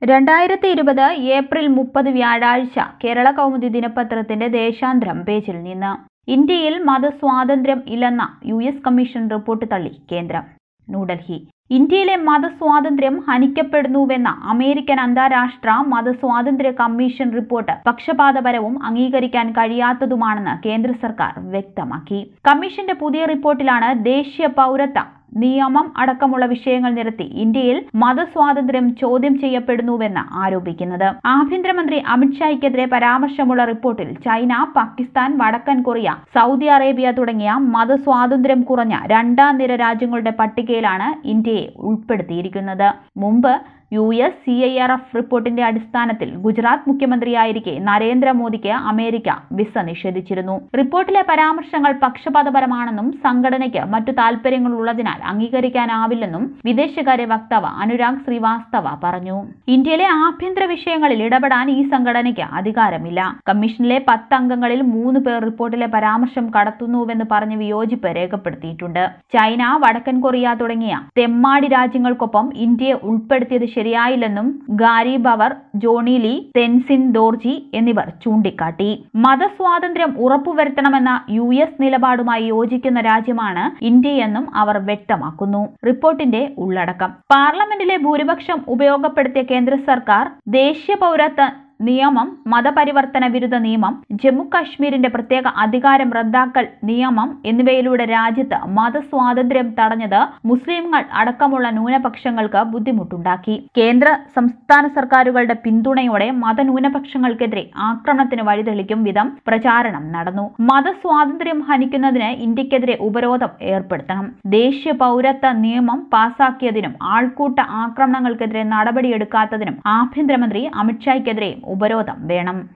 രണ്ടായിരത്തി ഇരുപത് ഏപ്രിൽ മുപ്പത് വ്യാഴാഴ്ച കേരള കൗമുദി ദിനപത്രത്തിന്റെ ദേശാന്തരം പേജിൽ നിന്ന് ഇന്ത്യയിൽ മതസ്വാതന്ത്ര്യം ഇല്ലെന്ന യു എസ് കമ്മീഷൻ റിപ്പോർട്ട് തള്ളി കേന്ദ്രം ന്യൂഡൽഹി ഇന്ത്യയിലെ മതസ്വാതന്ത്ര്യം ഹനിക്കപ്പെടുന്നുവെന്ന അമേരിക്കൻ അന്താരാഷ്ട്ര മതസ്വാതന്ത്ര്യ കമ്മീഷൻ റിപ്പോർട്ട് പക്ഷപാതപരവും അംഗീകരിക്കാൻ കഴിയാത്തതുമാണെന്ന് കേന്ദ്ര സർക്കാർ വ്യക്തമാക്കി കമ്മീഷന്റെ പുതിയ റിപ്പോർട്ടിലാണ് ദേശീയ പൗരത്വ നിയമം അടക്കമുള്ള വിഷയങ്ങൾ നിരത്തി ഇന്ത്യയിൽ മതസ്വാതന്ത്ര്യം ചോദ്യം ചെയ്യപ്പെടുന്നുവെന്ന് ആരോപിക്കുന്നത് ആഭ്യന്തരമന്ത്രി അമിത്ഷായ്ക്കെതിരെ പരാമർശമുള്ള റിപ്പോർട്ടിൽ ചൈന പാകിസ്ഥാൻ വടക്കൻ കൊറിയ സൗദി അറേബ്യ തുടങ്ങിയ മതസ്വാതന്ത്ര്യം കുറഞ്ഞ രണ്ടാം നിര രാജ്യങ്ങളുടെ പട്ടികയിലാണ് ഇന്ത്യയെ ഉൾപ്പെടുത്തിയിരിക്കുന്നത് മുമ്പ് U S C I R F റിപ്പോർട്ടിന്റെ അടിസ്ഥാനത്തിൽ ഗുജറാത്ത് മുഖ്യമന്ത്രിയായിരിക്കെ നരേന്ദ്രമോദിക്ക് അമേരിക്ക വിസ നിഷേധിച്ചിരുന്നു റിപ്പോർട്ടിലെ പരാമർശങ്ങൾ പക്ഷപാതപരമാണെന്നും സംഘടനയ്ക്ക് മറ്റു താൽപര്യങ്ങൾ ഉള്ളതിനാൽ അംഗീകരിക്കാനാവില്ലെന്നും വിദേശകാര്യ വക്താവ് അനുരാഗ് ശ്രീവാസ്തവ പറഞ്ഞു ഇന്ത്യയിലെ ആഭ്യന്തര വിഷയങ്ങളിൽ ഇടപെടാൻ ഈ സംഘടനയ്ക്ക് അധികാരമില്ല കമ്മീഷനിലെ പത്ത് അംഗങ്ങളിൽ മൂന്ന് പേർ റിപ്പോർട്ടിലെ പരാമർശം കടത്തുന്നുവെന്ന് പറഞ്ഞ് വിയോജിപ്പ് രേഖപ്പെടുത്തിയിട്ടുണ്ട് ചൈന വടക്കൻ കൊറിയ തുടങ്ങിയ തെമ്മാടി രാജ്യങ്ങൾക്കൊപ്പം ഇന്ത്യയെ ഉൾപ്പെടുത്തിയത് ശരിയായില്ലെന്നും Gary Bauer Johnny Lee Tenzin Dorjee എന്നിവർ ചൂണ്ടിക്കാട്ടി മതസ്വാതന്ത്ര്യം ഉറപ്പുവരുത്തണമെന്ന യു എസ് നിലപാടുമായി യോജിക്കുന്ന രാജ്യമാണ് ഇന്ത്യയെന്നും അവർ വ്യക്തമാക്കുന്നു റിപ്പോർട്ടിന്റെ ഉള്ളടക്കം പാർലമെന്റിലെ ഭൂരിപക്ഷം ഉപയോഗപ്പെടുത്തിയ കേന്ദ്ര സർക്കാർ ദേശീയ പൗരത്വ നിയമം മതപരിവർത്തന വിരുദ്ധ നിയമം ജമ്മു കാശ്മീരിന്റെ പ്രത്യേക അധികാരം റദ്ദാക്കൽ നിയമം എന്നിവയിലൂടെ രാജ്യത്ത് മതസ്വാതന്ത്ര്യം തടഞ്ഞത് മുസ്ലിങ്ങൾ അടക്കമുള്ള ന്യൂനപക്ഷങ്ങൾക്ക് ബുദ്ധിമുട്ടുണ്ടാക്കി കേന്ദ്ര സംസ്ഥാന സർക്കാരുകളുടെ പിന്തുണയോടെ മതന്യൂനപക്ഷങ്ങൾക്കെതിരെ ആക്രമണത്തിന് വഴിതെളിക്കും വിധം പ്രചാരണം നടന്നു മതസ്വാതന്ത്ര്യം ഹനിക്കുന്നതിന് ഇന്ത്യക്കെതിരെ ഉപരോധം ഏർപ്പെടുത്തണം ദേശീയ പൗരത്വ നിയമം പാസാക്കിയതിനും ആൾക്കൂട്ട ആക്രമണങ്ങൾക്കെതിരെ നടപടിയെടുക്കാത്തതിനും ആഭ്യന്തരമന്ത്രി അമിത്ഷായ്ക്കെതിരെയും ഉപരോധം വേണം